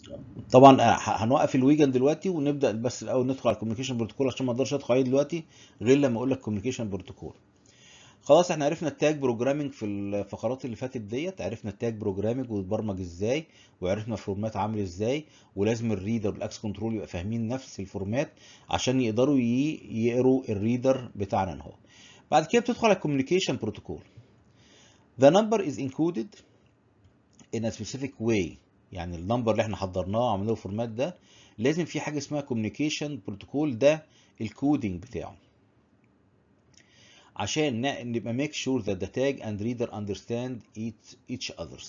طبعا هنوقف الويجن دلوقتي ونبدا بس الاول ندخل على الكوميونيكيشن بروتوكول عشان ما اقدرش ادخل عليه دلوقتي غير لما اقول لك كوميونيكيشن بروتوكول خلاص احنا عرفنا التاج بروجرامنج في الفقرات اللي فاتت ديت عرفنا التاج بروجرامنج ويتبرمج ازاي وعرفنا الفورمات عامل ازاي ولازم الريدر والاكس كنترول يبقى فاهمين نفس الفورمات عشان يقدروا يقروا الريدر بتاعنا اهو بعد كده بتدخل على الكوميونيكيشن بروتوكول The number is encoded in a specific way يعني النمبر اللي احنا حضرناه وعملناه الفورمات ده لازم في حاجه اسمها كوميونيكيشن بروتوكول ده الكودينج بتاعه عشان نبقى make sure that the tag and reader understand each, each others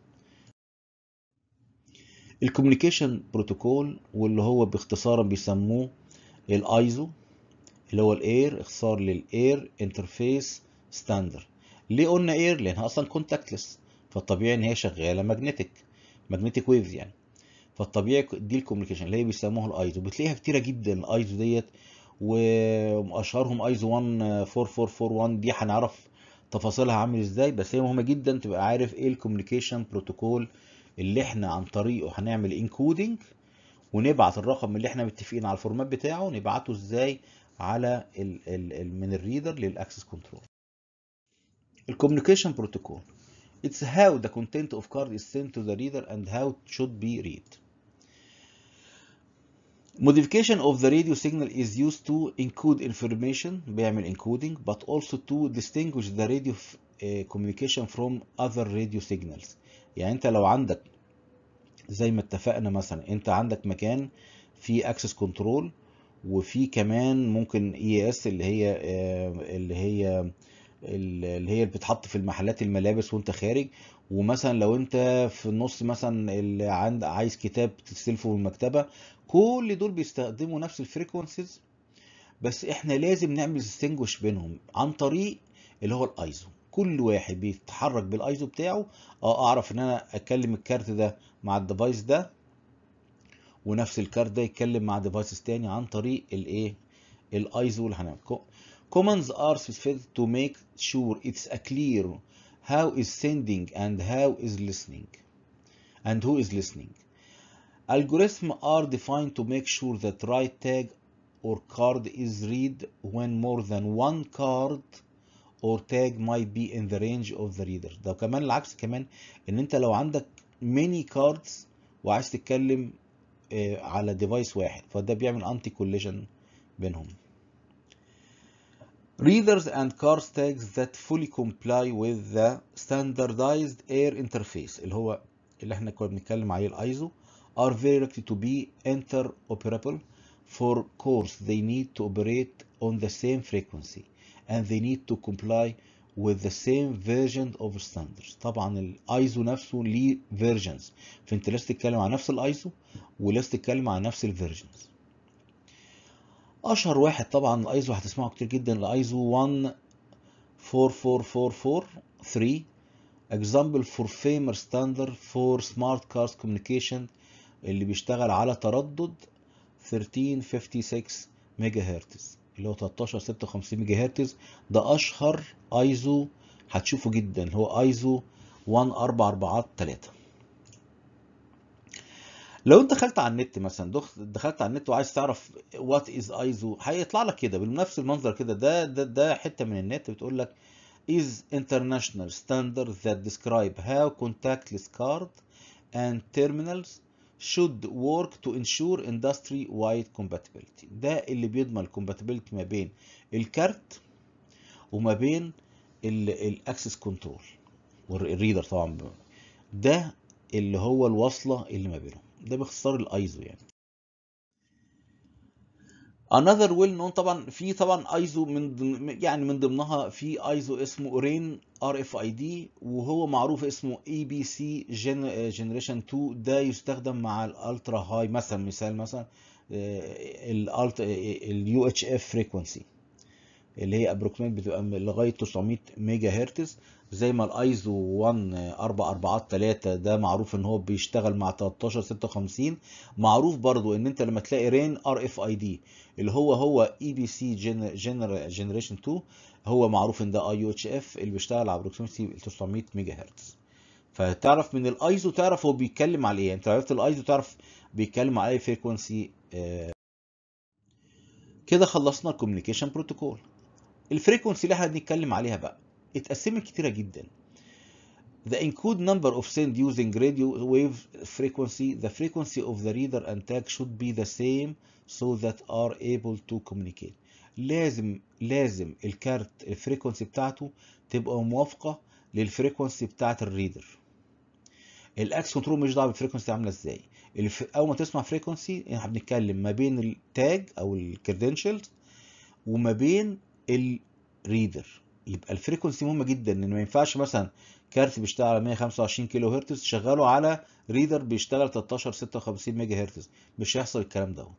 الكوميونيكيشن بروتوكول واللي هو باختصارا بيسموه الايزو اللي هو الاير اختصار للاير انترفيس ستاندر ليه قلنا اير لانها اصلا كونتاكتلس فالطبيعي ان هي شغاله ماجنتيك ماجنتيك ويفز يعني فالطبيعي دي الكوميونيكيشن اللي هي بيسموها الايزو بتلاقيها كتيره جدا الايزو ديت واشهرهم ايزو 14441 دي هنعرف تفاصيلها عامل ازاي بس هي مهمه جدا تبقى عارف ايه الكوميونيكيشن بروتوكول اللي احنا عن طريقه هنعمل انكودنج ونبعت الرقم اللي احنا متفقين على الفورمات بتاعه نبعته ازاي على ال ال من الريدر للاكسس كنترول الكوميونيكيشن بروتوكول It's how the content of card is sent to the reader and how it should be read. Modification of the radio signal is used to encode information بيعمل encoding but also to distinguish the radio communication from other radio signals. يعني انت لو عندك زي ما اتفقنا مثلا انت عندك مكان فيه access control وفي كمان ممكن اي اس اللي هي اللي هي اللي هي بتتحط في المحلات الملابس وانت خارج ومثلا لو انت في النص مثلا اللي عند عايز كتاب تستلفه من المكتبه كل دول بيستخدموا نفس الفريكونسيز بس احنا لازم نعمل ديستنجوش بينهم عن طريق اللي هو الايزو كل واحد بيتحرك بالايزو بتاعه اه اعرف ان انا اتكلم الكارت ده مع الديفايس ده ونفس الكارت ده يتكلم مع ديفايسز تاني عن طريق الايه الايزو اللي هنعمل Commands are specified to make sure it's a clear how is sending and how is listening and who is listening. Algorithms are defined to make sure that right tag or card is read when more than one card or tag might be in the range of the reader. ده كمان العكس كمان ان انت لو عندك many cards وعايز تتكلم على ديفايس واحد فده بيعمل انتي كوليجن بينهم. Readers and card tags that fully comply with the standardized air interface اللي هو اللي احنا كنا بنتكلم عليه الايزو are very likely to be interoperable for course they need to operate on the same frequency and they need to comply with the same version of standards طبعا الايزو نفسه ليه versions فانت لازم تتكلم عن نفس الايزو ولازم تتكلم عن نفس الفيرجنز اشهر واحد طبعا الايزو هتسمعه كتير جدا الايزو 14443 example for famer standard for smart cars communication اللي بيشتغل على تردد 1356 ميجا هرتز اللي هو 1356 ميجا هرتز ده اشهر ايزو هتشوفه جدا اللي هو ايزو 1443 لو انت دخلت على النت مثلا دخلت على النت وعايز تعرف وات از ايزو هيطلع لك كده بنفس المنظر كده ده ده ده حته من النت بتقول لك is international standard that describe how contactless card and terminals should work to ensure industry wide compatibility ده اللي بيضمن الكومباتيبلتي ما بين الكارت وما بين الاكسس كنترول والريدر طبعا ده اللي هو الوصله اللي ما بينهم ده باختصار الايزو يعني another well known طبعا في طبعا ايزو من ضمن يعني من ضمنها في ايزو اسمه رين ار اف اي دي وهو معروف اسمه اي بي سي جنريشن 2 ده يستخدم مع الالترا هاي مثلا مثال مثلا الالت اليو اتش اف فريكونسي اللي هي ابروكسيميت بتبقى لغايه 900 ميجا هرتز زي ما الايزو 1443 ده معروف ان هو بيشتغل مع 1356 معروف برضو ان انت لما تلاقي رين ار اف اي دي اللي هو هو اي بي سي جنريشن 2 هو معروف ان ده اي يو اتش اف اللي بيشتغل على ابروكسيميتي 900 ميجا هرتز فتعرف من الايزو تعرف هو بيتكلم على ايه انت عرفت الايزو تعرف بيتكلم على اي فريكونسي كده خلصنا الكوميونيكيشن بروتوكول الفريكونسي اللي احنا بنتكلم عليها بقى اتقسمت كتيره جدا The encode number of send using radio wave frequency, the frequency of the reader and tag should be the same so that are able to communicate. لازم لازم الكارت الفريكونسي بتاعته تبقى موافقة للفريكونسي بتاعت الريدر. الاكس كنترول مش دعوه بالفريكونسي عامله ازاي. الف... اول ما تسمع فريكونسي احنا بنتكلم ما بين التاج او الكريدنشالز وما بين الريدر. يبقى الفريكونسي مهمه جدا ان ما ينفعش مثلا كارت بيشتغل على 125 كيلو هرتز شغاله على ريدر بيشتغل 13 56 ميجا هرتز مش هيحصل الكلام دوت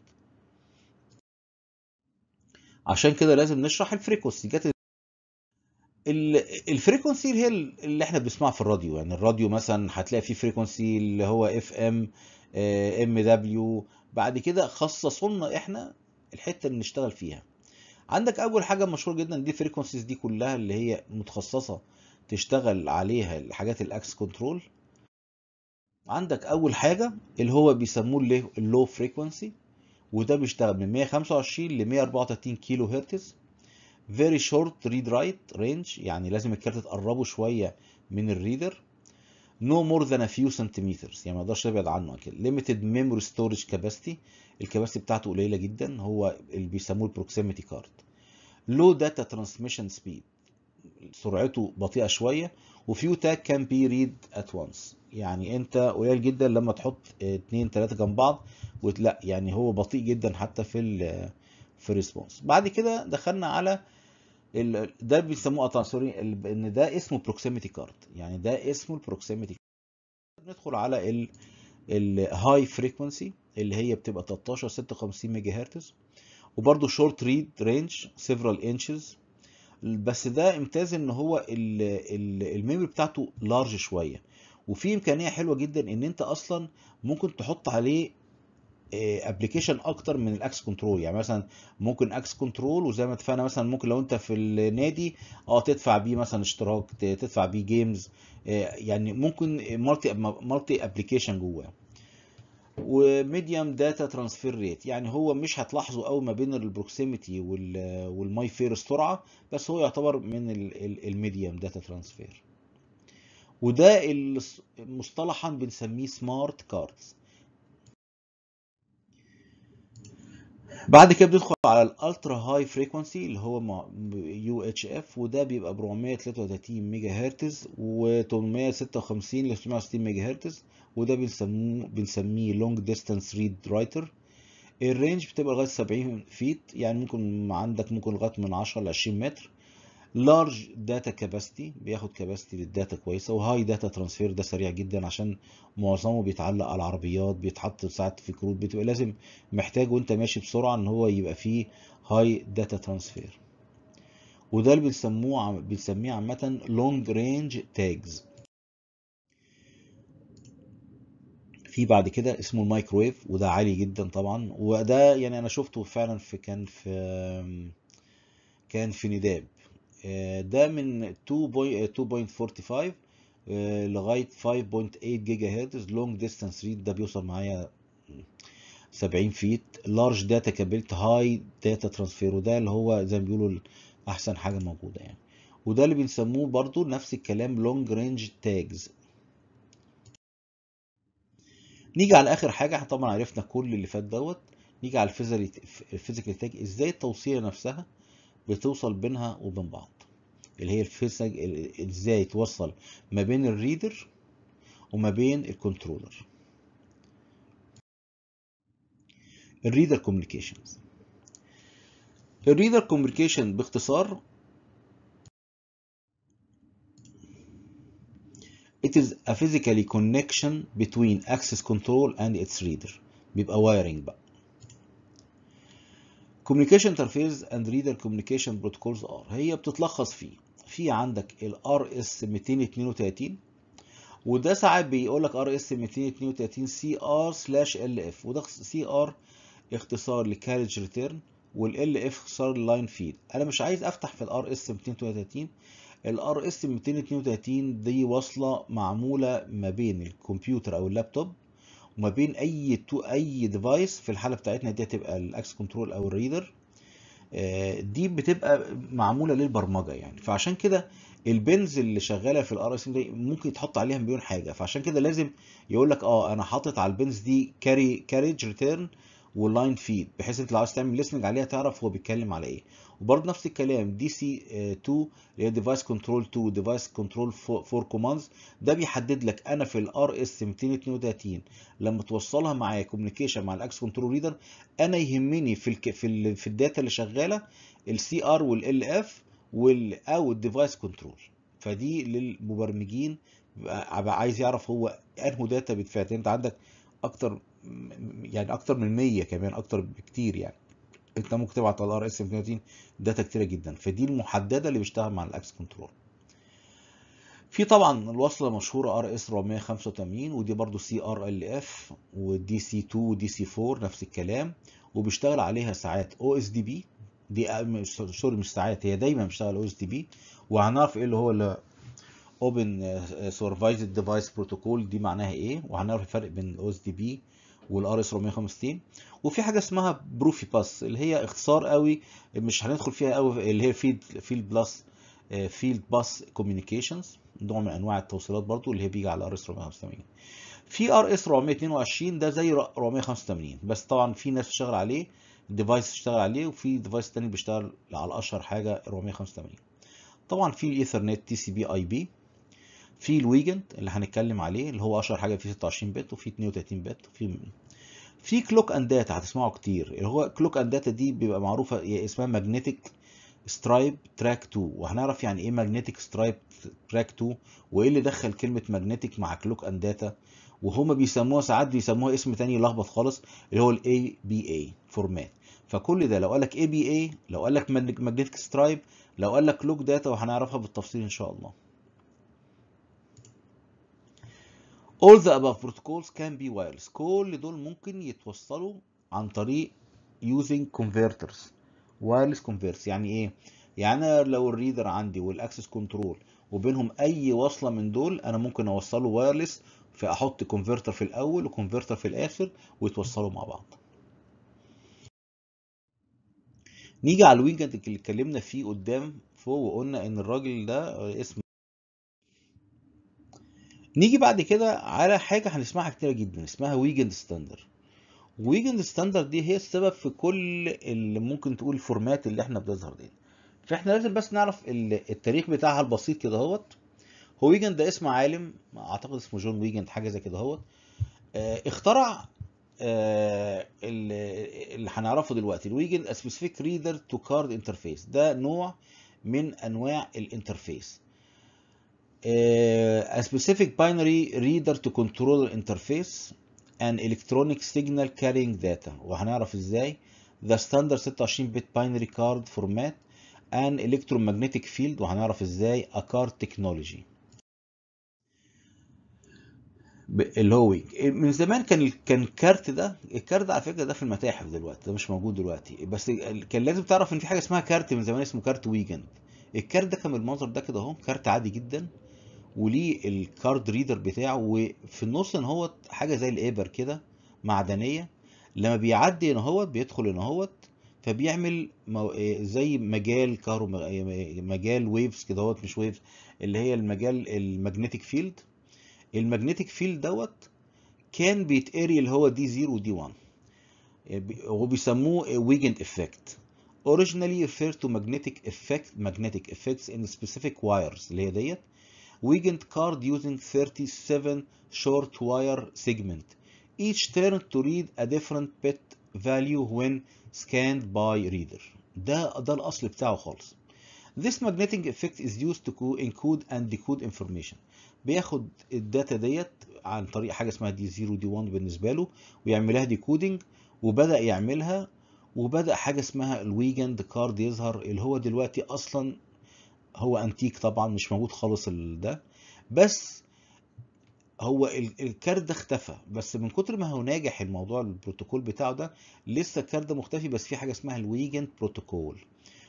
عشان كده لازم نشرح الفريكونسي جت الفريكونسي هي اللي احنا بنسمعها في الراديو يعني الراديو مثلا هتلاقي فيه فريكونسي اللي هو اف ام ام دبليو بعد كده خصصوا لنا احنا الحته اللي نشتغل فيها عندك اول حاجه مشهور جدا دي الفريكونسيز دي كلها اللي هي متخصصه تشتغل عليها الحاجات الاكس كنترول عندك اول حاجه اللي هو بيسموه اللو فريكونسي وده بيشتغل من 125 ل 134 كيلو هرتز very short read write range يعني لازم الكارت تقربه شويه من الريدر no more than a few centimeters يعني ما اقدرش ابعد عنه كده limited memory storage capacity الكباسيتي بتاعته قليله جدا هو اللي بيسموه البروكسيميتي كارد low data transmission speed سرعته بطيئه شويه وفيو تاج كان بي ريد ات وانس يعني انت قليل جدا لما تحط اتنين تلاته جنب بعض ولا يعني هو بطيء جدا حتى في ال في الريسبونس بعد كده دخلنا على ال ده بيسموه سوري ان ده اسمه بروكسيميتي كارد يعني ده اسمه البروكسيميتي ندخل على ال الهاي فريكونسي اللي هي بتبقى 13 56 ميجا هرتز وبرده شورت ريد رينج سيفرال انشز بس ده امتاز ان هو الميموري بتاعته لارج شويه وفي امكانيه حلوه جدا ان انت اصلا ممكن تحط عليه ابلكيشن اكتر من الاكس كنترول يعني مثلا ممكن اكس كنترول وزي ما اتفقنا مثلا ممكن لو انت في النادي اه تدفع بيه مثلا اشتراك تدفع بيه جيمز يعني ممكن مالتي مالتي ابلكيشن جواه وميديوم داتا ترانسفير ريت يعني هو مش هتلاحظه قوي ما بين البروكسيميتي والماي فير السرعه بس هو يعتبر من الميديوم داتا ترانسفير وده مصطلحا بنسميه سمارت كاردز بعد كده بندخل على الالترا هاي فريكونسي اللي هو يو اتش اف وده بيبقى ب 433 ميجا هرتز و856 ل 660 ميجا هرتز وده بنسموه بنسميه لونج ديستانس ريد رايتر الرينج بتبقى لغايه 70 فيت يعني ممكن عندك ممكن لغايه من 10 ل 20 متر لارج داتا كاباسيتي بياخد كاباسيتي للداتا كويسه وهاي داتا ترانسفير ده سريع جدا عشان معظمه بيتعلق على العربيات بيتحط ساعات في كروت بتبقى لازم محتاج وانت ماشي بسرعه ان هو يبقى فيه هاي داتا ترانسفير وده اللي بنسموه بنسميه عامه لونج رينج تاجز في بعد كده اسمه المايكرويف وده عالي جدا طبعا وده يعني انا شفته فعلا في كان في كان في نداب ده من 2.45 لغايه 5.8 جيجا هرتز لونج ديستانس ريد ده بيوصل معايا 70 فيت لارج داتا كابيلت هاي داتا ترانسفير وده اللي هو زي ما بيقولوا احسن حاجه موجوده يعني وده اللي بنسموه برضو نفس الكلام لونج رينج تاجز نيجي على اخر حاجه احنا طبعا عرفنا كل اللي فات دوت نيجي على الفيزيكال تاج ازاي التوصيله نفسها بتوصل بينها وبين بعض اللي هي الفيزيك ازاي توصل ما بين الريدر وما بين الكنترولر الريدر كوميونيكيشنز الريدر كوميونيكيشن باختصار It is a physically connection between access control and its reader بيبقى wiring بقى communication interface and reader communication protocols are هي بتتلخص في في عندك ال RS 232 وده ساعات بيقول لك RS 232 CR سلاش LF وده CR اختصار لكارج ريتيرن وال LF اختصار لاين فيد انا مش عايز افتح في ال RS 232 الار اس 232 دي وصله معموله ما بين الكمبيوتر او اللابتوب وما بين اي تو اي ديفايس في الحاله بتاعتنا دي هتبقى الاكس كنترول او الريدر دي بتبقى معموله للبرمجه يعني فعشان كده البنز اللي شغاله في الار اس دي ممكن يتحط عليها مليون حاجه فعشان كده لازم يقول لك اه انا حاطط على البنز دي كاري كاريج ريتيرن واللاين فيد بحيث انت لو عايز تعمل ليسننج عليها تعرف هو بيتكلم على ايه وبرضه نفس الكلام دي سي 2 اللي هي ديفايس كنترول 2 ديفايس كنترول 4 كوماندز ده بيحدد لك انا في الار اس 232 لما توصلها معايا كوميونيكيشن مع الاكس كنترول ريدر انا يهمني في ال في ال في الداتا اللي شغاله السي ار والال اف وال او الديفايس كنترول فدي للمبرمجين بقى عايز يعرف هو انه داتا بيتفات انت عندك اكتر يعني اكتر من 100 كمان اكتر بكتير يعني انت ممكن تبعت على الار اس 230 داتا كتيره جدا فدي المحدده اللي بيشتغل مع الاكس كنترول في طبعا الوصله مشهوره ار اس 485 ودي برضو سي ار ال اف ودي سي 2 ودي سي 4 نفس الكلام وبيشتغل عليها ساعات او اس دي بي دي سوري مش ساعات هي دايما بتشتغل او اس دي بي وهنعرف ايه اللي هو اللي اوبن سوبرفايزد ديفايس بروتوكول دي معناها ايه وهنعرف الفرق بين الاو اس دي بي والار اس 465 وفي حاجه اسمها بروفي باس اللي هي اختصار قوي مش هندخل فيها قوي اللي هي فيلد فيلد بلس فيلد باس كوميونيكيشنز نوع من انواع التوصيلات برضو اللي هي بيجي على ار اس 485 في ار اس 422 ده زي 485 بس طبعا في ناس بتشتغل عليه ديفايس بتشتغل عليه وفي ديفايس تاني بيشتغل على اشهر حاجه 485 طبعا في الايثرنت تي سي بي اي بي في الويجند اللي هنتكلم عليه اللي هو اشهر حاجه فيه 26 بت وفي 32 بت وفي في كلوك اند داتا هتسمعوا كتير اللي هو كلوك اند داتا دي بيبقى معروفه اسمها ماجنتيك سترايب تراك 2 وهنعرف يعني ايه ماجنتيك سترايب تراك 2 وايه اللي دخل كلمه ماجنتيك مع كلوك اند داتا وهما بيسموها ساعات بيسموها اسم تاني يلخبط خالص اللي هو الاي بي اي فورمات فكل ده لو قال لك اي بي اي لو قال لك ماجنتيك سترايب لو قال لك كلوك داتا وهنعرفها بالتفصيل ان شاء الله All the above protocols can be wireless. كل دول ممكن يتوصلوا عن طريق using converters. wireless converters يعني ايه؟ يعني أنا لو الريدر عندي والاكسس كنترول وبينهم اي وصله من دول انا ممكن اوصله وايرلس فاحط كونفرتر في الاول وكونفرتر في الاخر ويتوصلوا مع بعض. نيجي على الويجند اللي اتكلمنا فيه قدام فوق وقلنا ان الراجل ده اسمه نيجي بعد كده على حاجة هنسمعها كتير جدا اسمها ويجند ستاندر ويجند ستاندر دي هي السبب في كل اللي ممكن تقول الفورمات اللي احنا بتظهر دي فاحنا لازم بس نعرف التاريخ بتاعها البسيط كده اهوت هو ويجند ده اسم عالم اعتقد اسمه جون ويجند حاجة زي كده اهوت اه اخترع اه اللي هنعرفه دلوقتي الويجند سبيسيفيك ريدر تو كارد انترفيس ده نوع من انواع الانترفيس a specific binary reader to control the interface an electronic signal carrying data وهنعرف ازاي the standard 26 bit binary card format an electromagnetic field وهنعرف ازاي a card technology اللي هو من زمان كان كان الكارت ده الكارت ده على فكره ده في المتاحف دلوقتي ده مش موجود دلوقتي بس كان لازم تعرف ان في حاجه اسمها كارت من زمان اسمه كارت ويجند الكارت ده كان بالمنظر ده كده اهو كارت عادي جدا وليه الكارد ريدر بتاعه وفي النص ان هو حاجه زي الابر كده معدنيه لما بيعدي ان هو بيدخل ان هو فبيعمل زي مجال كهرو مجال ويفز كده اهوت مش ويفز اللي هي المجال المagnetic فيلد المagnetic فيلد دوت كان بيتقري اللي هو دي 0 ودي 1 وبيسموه ويجند افكت originally referred to magnetic effect magnetic effects in specific wires اللي هي ديت Weekend card using 37 short wire segment. Each turn to read a different bit value when scanned by reader. ده ده الأصل بتاعه خالص. This magnetic effect is used to encode and decode information. بياخد الداتا ديت عن طريق حاجة اسمها دي 0 دي 1 بالنسبة له ويعملها ديكودنج وبدأ يعملها وبدأ حاجة اسمها الويجند كارد يظهر اللي هو دلوقتي أصلا هو انتيك طبعا مش موجود خالص ده بس هو الكارت ده اختفى بس من كتر ما هو ناجح الموضوع البروتوكول بتاعه ده لسه الكارت ده مختفي بس في حاجه اسمها الويجند بروتوكول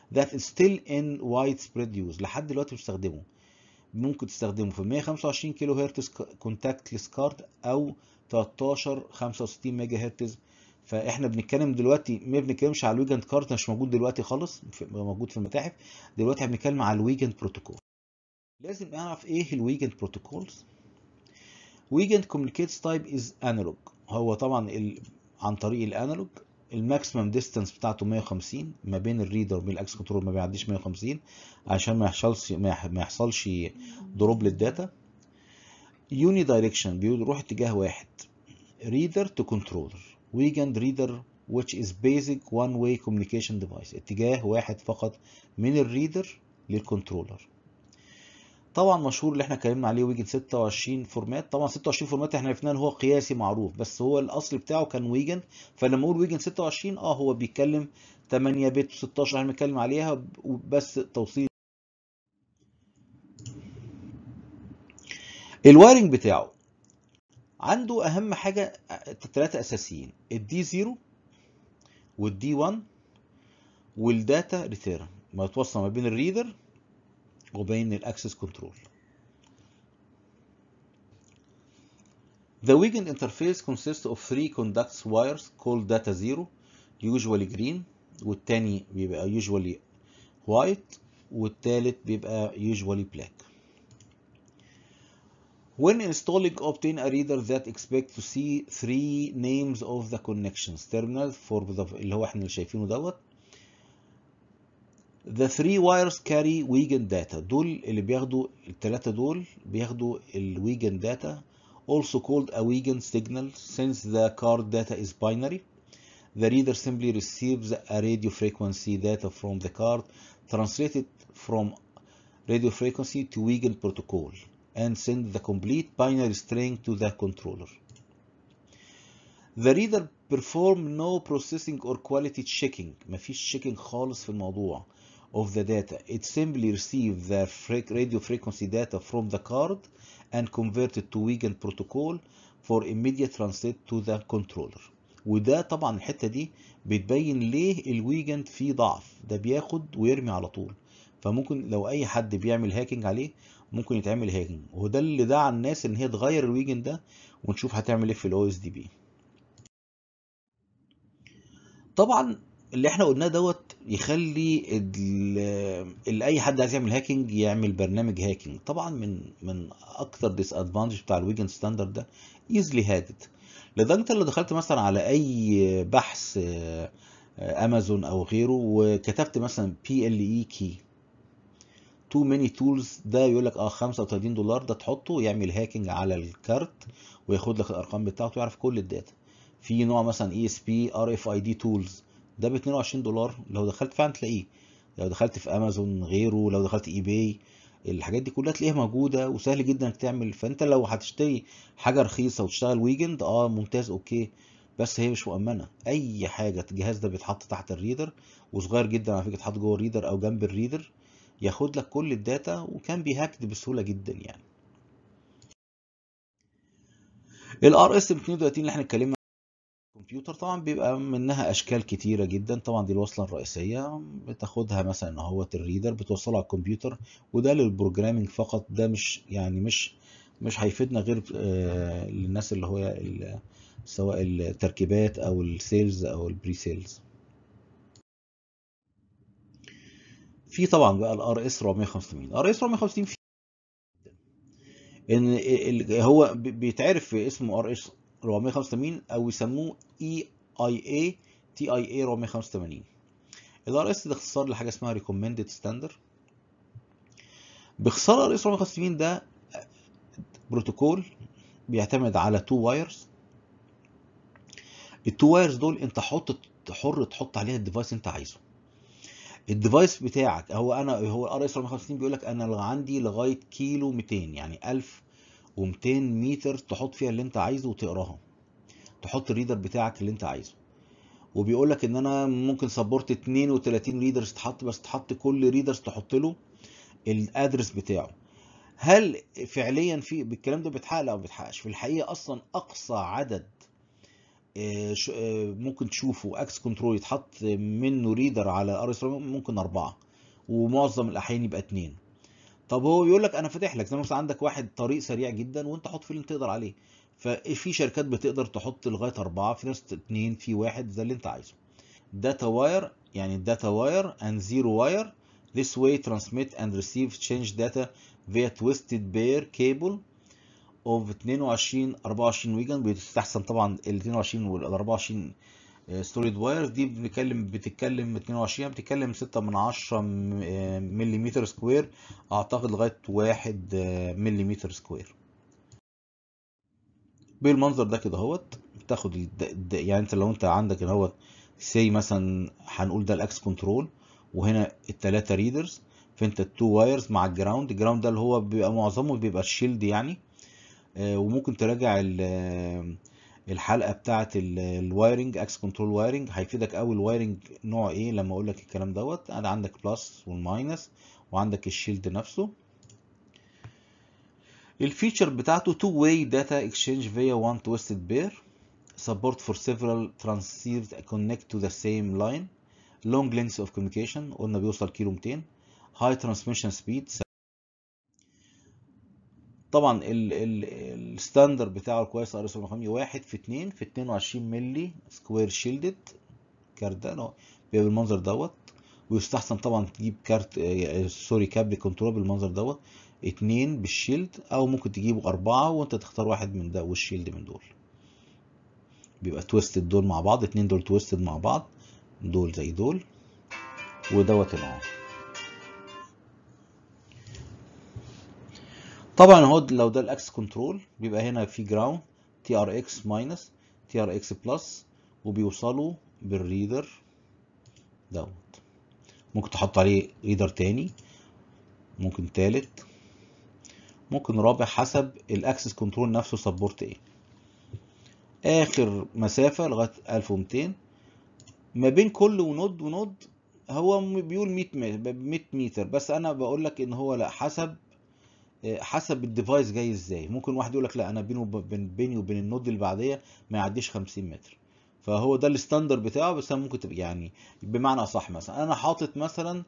that is still in widespread use لحد دلوقتي بتستخدمه ممكن تستخدمه في 125 كيلو هرتز كونتاكتلس كارد او 13 65 ميجا هرتز فاحنا بنتكلم دلوقتي ما بنتكلمش على الويجند كارد مش موجود دلوقتي خالص موجود في المتاحف دلوقتي احنا بنتكلم على الويجند بروتوكول لازم نعرف ايه الويجند بروتوكولز ويجند كوميونيكيتس تايب از انالوج هو طبعا ال... عن طريق الانالوج الماكسيمم ديستانس بتاعته 150 ما بين الريدر وبين الاكس كنترول ما بيعديش 150 عشان ما يحصلش ما يحصلش دروب للداتا يوني دايركشن بيروح اتجاه واحد ريدر تو كنترولر ويجند ريدر which is basic one way communication device اتجاه واحد فقط من الريدر للكنترولر طبعا مشهور اللي احنا اتكلمنا عليه ويجن 26 فورمات طبعا 26 فورمات احنا عرفنا ان هو قياسي معروف بس هو الاصل بتاعه كان ويجن فلما اقول ويجن 26 اه هو بيتكلم 8 بت 16 احنا بنتكلم عليها بس توصيل الوايرنج بتاعه عنده اهم حاجه ثلاثه اساسيين الدي 0 والدي 1 والداتا ريتيرن ما يتوصل ما بين الريدر وبين الاكسس كنترول The Wiegand interface consists of three conducts wires called data zero usually green والتاني بيبقى usually white والتالت بيبقى usually black. When installing obtain a reader that expect to see three names of the connections terminal for the اللي هو احنا اللي شايفينه دوت The three wires carry Wiegand data دول اللي بياخدوا الثلاثة دول بياخدوا ال Wiegand data also called a Wiegand signal since the card data is binary. The reader simply receives a radio frequency data from the card translated from radio frequency to Wiegand protocol and send the complete binary string to the controller. The reader perform no processing or quality checking مفيش checking خالص في الموضوع of the data. It simply receives the radio frequency data from the card and convert it to Wiegand protocol for immediate translate to the controller. وده طبعا الحتة دي بتبين ليه الويجند فيه ضعف ده بياخد ويرمي على طول فممكن لو اي حد بيعمل هاكينج عليه ممكن يتعمل هاكينج وده اللي دعا الناس ان هي تغير الويجند ده ونشوف هتعمل ايه في الاو اس دي بي طبعا اللي احنا قلناه دوت يخلي اللي اي حد عايز يعمل هاكينج يعمل برنامج هاكينج طبعا من من اكتر ديس ادفانتج بتاع الويجن ستاندرد ده ايزلي هادد لدرجه لو دخلت مثلا على اي بحث امازون او غيره وكتبت مثلا بي ال اي كي تو ماني تولز ده يقول لك اه 35 دولار ده تحطه يعمل هاكينج على الكارت وياخد لك الارقام بتاعته ويعرف كل الداتا في نوع مثلا اي اس بي ار اف اي دي تولز ده ب 22 دولار لو دخلت فعلا تلاقيه لو دخلت في امازون غيره لو دخلت اي باي الحاجات دي كلها تلاقيها موجوده وسهل جدا انك تعمل فانت لو هتشتري حاجه رخيصه وتشتغل ويجند اه ممتاز اوكي بس هي مش مؤمنه اي حاجه الجهاز ده بيتحط تحت الريدر وصغير جدا على فكره يتحط جوه الريدر او جنب الريدر ياخد لك كل الداتا وكان بيهاكد بسهوله جدا يعني الار اس 230 اللي احنا اتكلمنا الكمبيوتر طبعا بيبقى منها اشكال كتيره جدا طبعا دي الوصله الرئيسيه بتاخدها مثلا اهوت الريدر بتوصله على الكمبيوتر وده للبروجرامينج فقط ده مش يعني مش مش هيفيدنا غير آه للناس اللي هو سواء التركيبات او السيلز او البري سيلز في طبعا بقى الار اس 485 الار اس 485 في ان هو بيتعرف في اسمه ار اس 485 او يسموه اي اي اي تي اي اي 485 الار اس ده اختصار لحاجه اسمها ريكومندد ستاندر باختصار ار اس 485 ده بروتوكول بيعتمد على تو وايرز التو وايرز دول انت حط حر تحط عليها الديفايس انت عايزه الديفايس بتاعك هو انا هو الار اس 485 بيقول لك انا عندي لغايه كيلو 200 يعني 1200 متر تحط فيها اللي انت عايزه وتقراها تحط الريدر بتاعك اللي انت عايزه وبيقول لك ان انا ممكن سبورت 32 ريدرز تحط بس تحط كل ريدرز تحط له الادرس بتاعه هل فعليا في بالكلام ده بيتحقق لا ما بيتحققش في الحقيقه اصلا اقصى عدد ممكن تشوفه اكس كنترول يتحط منه ريدر على ار اس ممكن اربعه ومعظم الاحيان يبقى اتنين طب هو بيقول لك انا فاتح لك زي مثلا عندك واحد طريق سريع جدا وانت حط فيه اللي انت تقدر عليه ففي شركات بتقدر تحط لغايه اربعه في ناس اتنين في واحد زي اللي انت عايزه data wire يعني data wire and zero wire this way transmit and receive change data via twisted pair cable of 22 24 ويجن بيستحسن طبعا ال 22 وال 24 ستوريد واير دي بنتكلم بتتكلم 22 بتتكلم 6 من 10 ملم سكوير اعتقد لغايه 1 ملم سكوير بالمنظر ده كده اهوت تاخد الد... يعني انت لو انت عندك اللي هو سي مثلا هنقول ده الاكس كنترول وهنا الثلاثه ريدرز فانت التو وايرز مع الجراوند الجراوند ده اللي هو بيبقى معظمه بيبقى الشيلد يعني آه وممكن تراجع الحلقه بتاعه الوايرنج اكس كنترول وايرنج هيفيدك قوي الوايرنج نوع ايه لما اقول لك الكلام دوت انا عندك بلس والماينس وعندك الشيلد نفسه الفيتشر بتاعته two way data exchange via one twisted pair support for several transceivers connect to the same line long lengths of communication قلنا بيوصل كيلو 200 high transmission speed طبعا الستاندر بتاعه الكويس ار اس واحد في اتنين في 22 مللي سكوير شيلدد كارت ده بيبقى بالمنظر دوت ويستحسن طبعا تجيب كارت سوري كابل كنترول بالمنظر دوت اتنين بالشيلد او ممكن تجيبه اربعة وانت تختار واحد من ده والشيلد من دول بيبقى تويستد دول مع بعض اتنين دول تويستد مع بعض دول زي دول ودوت معاه طبعا اهو لو ده الاكس كنترول بيبقى هنا في جراوند تي ار اكس ماينس تي ار اكس بلس وبيوصلوا بالريدر دوت ممكن تحط عليه ريدر تاني ممكن تالت ممكن رابع حسب الاكسس كنترول نفسه سبورت ايه اخر مسافة لغاية 1200 ما بين كل ونود ونود هو بيقول 100 متر 100 متر بس انا بقول لك ان هو لا حسب حسب الديفايس جاي ازاي ممكن واحد يقول لك لا انا بيني وبين بيني وبين النود اللي بعديه ما يعديش 50 متر فهو ده الستاندر بتاعه بس انا ممكن تبقى يعني بمعنى اصح مثلا انا حاطط مثلا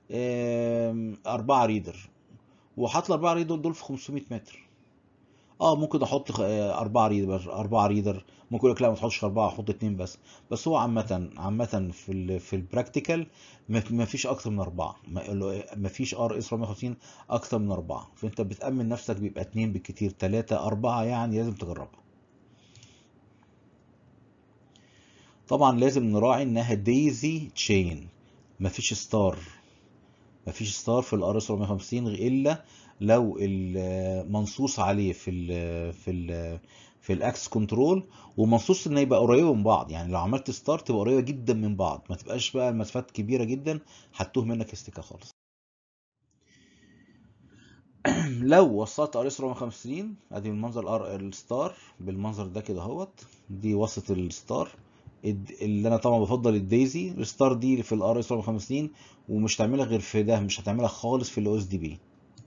أربعة ريدر وحاطط الأربعة ريدر دول في 500 متر اه ممكن احط أربعة ريدر أربعة ريدر ممكن يقول لك لا ما تحطش أربعة حط اتنين بس بس هو عامة عامة في ال في البراكتيكال ما فيش أكتر من أربعة ما فيش ار اس 150 أكتر من أربعة فأنت بتأمن نفسك بيبقى اتنين بالكتير تلاتة أربعة يعني لازم تجربها طبعا لازم نراعي انها دايزي تشين مفيش ستار مفيش ستار في الار اس 450 الا لو المنصوص عليه في ال في ال في الاكس كنترول ومنصوص ان يبقى قريبه من بعض يعني لو عملت ستار تبقى قريبه جدا من بعض ما تبقاش بقى المسافات كبيره جدا هتوه منك استيكه خالص لو وصلت ار اس 450 ادي المنظر الار الستار بالمنظر ده كده اهوت دي وسط الستار اللي انا طبعا بفضل الدايزي الستار دي في الار اس 450 ومش هتعملها غير في ده مش هتعملها خالص في الاو اس دي بي